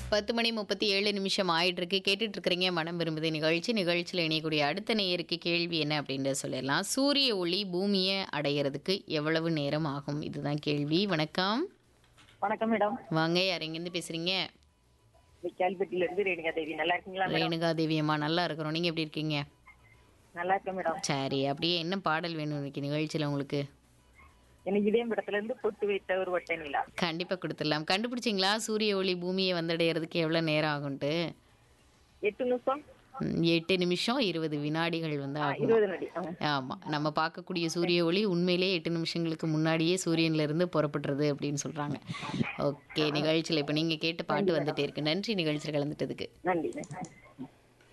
பத்து மணி முப்பத்தி ஏழு நிமிஷம் ஆயிட்டு இருக்கு கேட்டுட்டு இருக்கிறீங்க மனம் விரும்புது நிகழ்ச்சி நிகழ்ச்சியில் இணையக்கூடிய அடுத்த நேயருக்கு கேள்வி என்ன அப்படின்றத சொல்லிடலாம் சூரிய ஒளி பூமியை அடையிறதுக்கு எவ்வளவு நேரம் ஆகும் இதுதான் கேள்வி வணக்கம் வணக்கம் மேடம் வாங்க யார் எங்கேருந்து பேசுறீங்க கேள்விப்பட்டியில இருந்து ரேணுகா தேவி நல்லா இருக்கீங்களா மேடம் ரேணுகா தேவி அம்மா நல்லா இருக்கிறோம் நீங்க எப்படி இருக்கீங்க நல்லா இருக்கேன் மேடம் சரி அப்படியே என்ன பாடல் வேணும் இன்னைக்கு நிகழ்ச்சியில் உங்களுக்கு எனக்கு இதே இடத்துல இருந்து பொட்டு வைத்த ஒரு வட்ட நிலா கண்டிப்பாக கொடுத்துடலாம் கண்டுபிடிச்சிங்களா சூரிய ஒளி பூமியை வந்தடைகிறதுக்கு எவ்வளோ நேரம் ஆகும்ட்டு எட்டு நிமிஷம் ம், எட்டு நிமிஷம் இருபது வினாடிகள் வந்து ஆகும் இருபது நடி ஆ. ஆமாம் நம்ம பார்க்கக்கூடிய சூரிய ஒளி உண்மையிலேயே எட்டு நிமிஷங்களுக்கு முன்னாடியே சூரியன்ல இருந்து புறப்படுறது அப்படின்னு சொல்கிறாங்க ஓகே நிகழ்ச்சியில் இப்போ நீங்கள் கேட்ட பாட்டு வந்துட்டே இருக்கு நன்றி நிகழ்ச்சியில் கலந்துட்டதுக்கு நன்றி